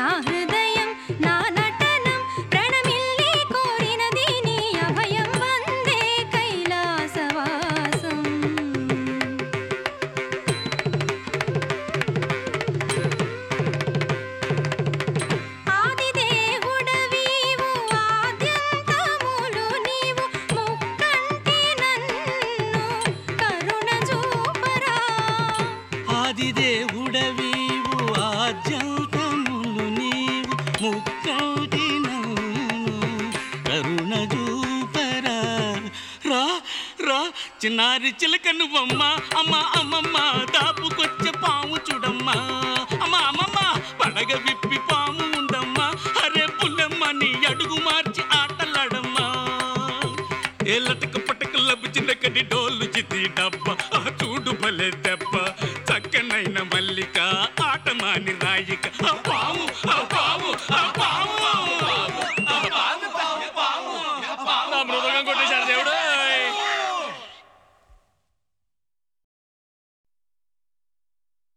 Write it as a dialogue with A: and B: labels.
A: నా హృదయం నా నటనం ప్రణమిల్లి కోరినది నీ అభయం వందే కైలాసవాసం ఆదిదేవుడవీవు ఆద్యంతములు నీవు ముక్కంటి నన్ను కరుణ చూపరా
B: ఆదిదేవుడవీవు ఆద్యంతములు నీవు ముక్కంటి నన్ను కరుణ చూపరా రా రా చిన్నారి చిలక నువ్వమ్మ అమ్మ అమ్మమ్మ దాపుకొచ్చే పాము చూడమ్మా అమ్మ అమ్మమ్మ పడగ విప్పి పాము ఉండమ్మా అరే పుల్లమ్మ నీ అడుగు మార్చి ఆటలాడమ్మా ఏ లటక పటక లభించిన కడి డోలు చితి డబ్బ ఆ చూడు భలే దెబ్బ చక్కనైన మల్లిక ఆట మాని రాయిక ఆ పాము ఆ పాము ఆ పాము ఆ పాము ఆ పాము ఆ పాము ఆ పాము